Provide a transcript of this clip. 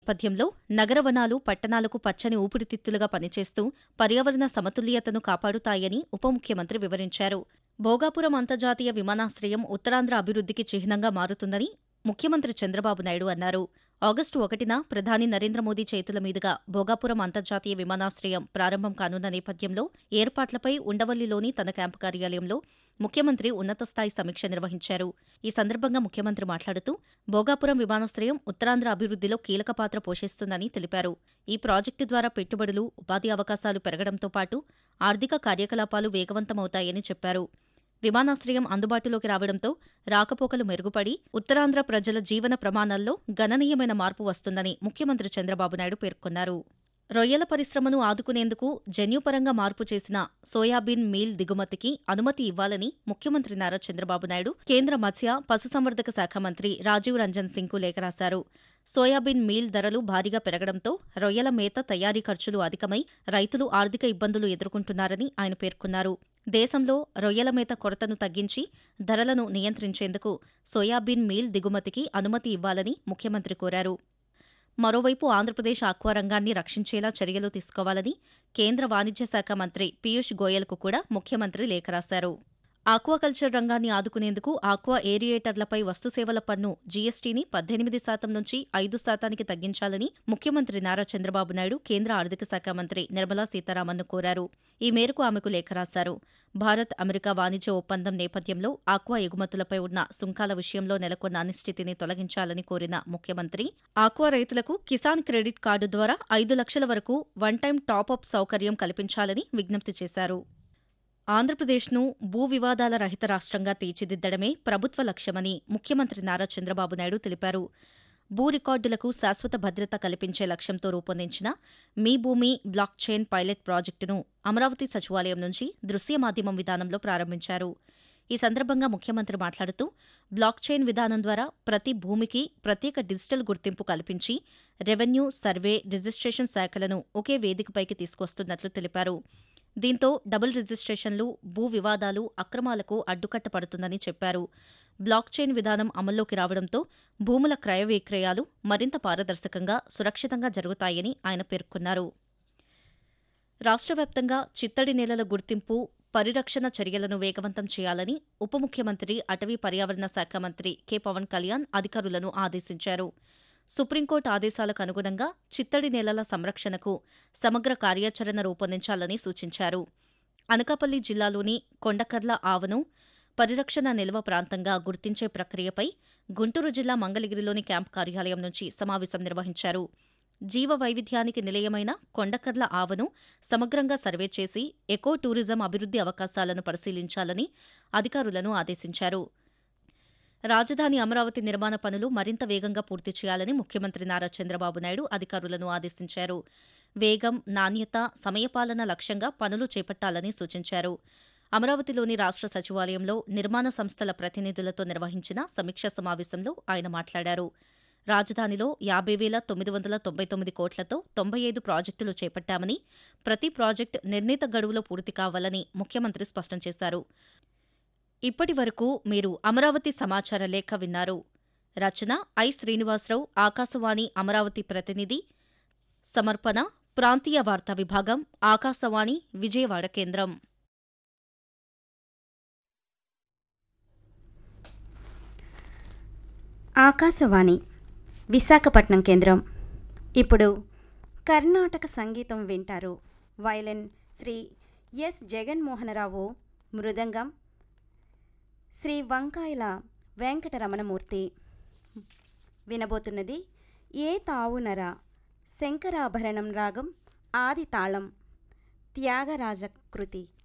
నేపథ్యంలో నగరవనాలు పట్టణాలకు పచ్చని ఊపిరితిత్తులుగా పనిచేస్తూ పర్యావరణ సమతుల్యతను కాపాడుతాయని ఉప ముఖ్యమంత్రి వివరించారు భోగాపురం అంతర్జాతీయ విమానాశ్రయం ఉత్తరాంధ్ర అభివృద్ధికి చిహ్నంగా మారుతుందని ముఖ్యమంత్రి చంద్రబాబు నాయుడు అన్నారు ఆగస్టు ఒకటిన ప్రధాని నరేంద్ర మోదీ చేతుల మీదుగా భోగాపురం అంతర్జాతీయ విమానాశ్రయం ప్రారంభం కానున్న నేపథ్యంలో ఏర్పాట్లపై ఉండవల్లిలోని తన క్యాంపు కార్యాలయంలో ముఖ్యమంత్రి ఉన్నతస్థాయి సమీక్ష నిర్వహించారు ఈ సందర్భంగా ముఖ్యమంత్రి మాట్లాడుతూ భోగాపురం విమానాశ్రయం ఉత్తరాంధ్ర అభివృద్ధిలో కీలక పాత్ర పోషిస్తుందని తెలిపారు ఈ ప్రాజెక్టు ద్వారా పెట్టుబడులు ఉపాధి అవకాశాలు పెరగడంతో పాటు ఆర్థిక కార్యకలాపాలు వేగవంతమవుతాయని చెప్పారు విమానాశ్రయం అందుబాటులోకి రావడంతో రాకపోకలు మెరుగుపడి ఉత్తరాంధ్ర ప్రజల జీవన ప్రమాణాల్లో గణనీయమైన మార్పు వస్తుందని ముఖ్యమంత్రి చంద్రబాబు నాయుడు పేర్కొన్నారు రొయ్యల పరిశ్రమను ఆదుకునేందుకు జన్యుపరంగా మార్పు చేసిన సోయాబీన్ మీల్ దిగుమతికి అనుమతి ఇవ్వాలని ముఖ్యమంత్రి నారా చంద్రబాబు నాయుడు కేంద్ర మత్స్య పశుసంవర్ధక శాఖ మంత్రి రాజీవ్ రంజన్ సింగ్కు లేఖ రాశారు సోయాబీన్ మీల్ ధరలు భారీగా పెరగడంతో రొయ్యల మేత తయారీ ఖర్చులు అధికమై రైతులు ఆర్థిక ఇబ్బందులు ఎదుర్కొంటున్నారని ఆయన పేర్కొన్నారు దేశంలో రొయ్యల మేత కొరతను తగ్గించి ధరలను నియంత్రించేందుకు సోయాబీన్ మీల్ దిగుమతికి అనుమతి ఇవ్వాలని ముఖ్యమంత్రి కోరారు మరోవైపు ఆంధ్రప్రదేశ్ ఆక్వా రంగాన్ని రక్షించేలా చర్యలు తీసుకోవాలని కేంద్ర వాణిజ్య శాఖ మంత్రి పీయూష్ గోయల్కు కూడా ముఖ్యమంత్రి లేఖ రాశారు ఆక్వాకల్చర్ రంగాన్ని ఆదుకునేందుకు ఆక్వా ఏరియేటర్లపై వస్తుసేవల పన్ను జీఎస్టీని పద్దెనిమిది శాతం నుంచి ఐదు శాతానికి తగ్గించాలని ముఖ్యమంత్రి నారా చంద్రబాబు నాయుడు కేంద్ర ఆర్థిక శాఖ మంత్రి నిర్మలా సీతారామన్ను కోరారు ఈ మేరకు ఆమెకు లేఖ రాశారు భారత్ అమెరికా వాణిజ్య ఒప్పందం నేపథ్యంలో ఆక్వా ఎగుమతులపై ఉన్న సుంకాల విషయంలో నెలకొన్న అనిశ్చితిని తొలగించాలని కోరిన ముఖ్యమంత్రి ఆక్వా రైతులకు కిసాన్ క్రెడిట్ కార్డు ద్వారా ఐదు లక్షల వరకు వన్ టైం టాపప్ సౌకర్యం కల్పించాలని విజ్ఞప్తి చేశారు ఆంధ్రప్రదేశ్ను భూ వివాదాల రహిత రాష్ట్రంగా తీర్చిదిద్దడమే ప్రభుత్వ లక్ష్యమని ముఖ్యమంత్రి నారా చంద్రబాబు నాయుడు తెలిపారు భూ రికార్డులకు శాశ్వత భద్రత కల్పించే లక్ష్యంతో రూపొందించిన మీ భూమి బ్లాక్ చైన్ పైలట్ ప్రాజెక్టును అమరావతి సచివాలయం నుంచి దృశ్య మాధ్యమం విధానంలో ప్రారంభించారు ఈ సందర్భంగా ముఖ్యమంత్రి మాట్లాడుతూ బ్లాక్ చైన్ విధానం ద్వారా ప్రతి భూమికి ప్రత్యేక డిజిటల్ గుర్తింపు కల్పించి రెవెన్యూ సర్వే రిజిస్ట్రేషన్ శాఖలను ఒకే వేదికపైకి తీసుకొస్తున్నట్లు తెలిపారు దీంతో డబుల్ రిజిస్ట్రేషన్లు భూ వివాదాలు అక్రమాలకు అడ్డుకట్ట పడుతుందని చెప్పారు బ్లాక్ చైన్ విధానం అమల్లోకి రావడంతో భూముల క్రయ విక్రయాలు మరింత పారదర్శకంగా సురక్షితంగా జరుగుతాయని ఆయన పేర్కొన్నారు రాష్ట్ర వ్యాప్తంగా చిత్తడి నేలల గుర్తింపు పరిరక్షణ చర్యలను వేగవంతం చేయాలని ఉప ముఖ్యమంత్రి అటవీ పర్యావరణ శాఖ మంత్రి కె పవన్ కళ్యాణ్ అధికారులను ఆదేశించారు సుప్రీంకోర్టు ఆదేశాలకు అనుగుణంగా చిత్తడి నేలల సంరక్షణకు సమగ్ర కార్యాచరణ రూపొందించాలని సూచించారు అనకాపల్లి జిల్లాలోని కొండకర్ల ఆవను పరిరక్షణ నిల్వ ప్రాంతంగా గుర్తించే ప్రక్రియపై గుంటూరు జిల్లా మంగళగిరిలోని క్యాంప్ కార్యాలయం నుంచి సమావేశం నిర్వహించారు జీవ వైవిధ్యానికి నిలయమైన కొండకర్ల ఆవను సమగ్రంగా సర్వే చేసి ఎకో టూరిజం అభివృద్ధి అవకాశాలను పరిశీలించాలని అధికారులను ఆదేశించారు రాజధాని అమరావతి నిర్మాణ పనులు మరింత వేగంగా పూర్తి చేయాలని ముఖ్యమంత్రి నారా చంద్రబాబు నాయుడు అధికారులను ఆదేశించారు వేగం నాణ్యత సమయపాలన లక్ష్యంగా పనులు చేపట్టాలని సూచించారు అమరావతిలోని రాష్ట్ర సచివాలయంలో నిర్మాణ సంస్థల ప్రతినిధులతో నిర్వహించిన సమీక్షా సమావేశంలో ఆయన మాట్లాడారు రాజధానిలో యాభై వేల తొమ్మిది వందల తొంభై తొమ్మిది కోట్లతో తొంభై ఐదు ప్రాజెక్టులు చేపట్టామని ప్రతి ప్రాజెక్టు నిర్ణీత గడువులో పూర్తి కావాలని ముఖ్యమంత్రి స్పష్టం చేశారు ఇప్పటి వరకు మీరు అమరావతి సమాచార లేఖ విన్నారు రచన ఐ శ్రీనివాసరావు ఆకాశవాణి అమరావతి ప్రతినిధి సమర్పణ ప్రాంతీయ వార్తా విభాగం ఆకాశవాణి విజయవాడ కేంద్రం ఆకాశవాణి విశాఖపట్నం కేంద్రం ఇప్పుడు కర్ణాటక సంగీతం వింటారు వయలిన్ శ్రీ ఎస్ జగన్మోహనరావు మృదంగం శ్రీ వంకాయల వెంకటరమణమూర్తి వినబోతున్నది ఏ తావునర శంకరాభరణం రాగం ఆది తాళం త్యాగరాజ కృతి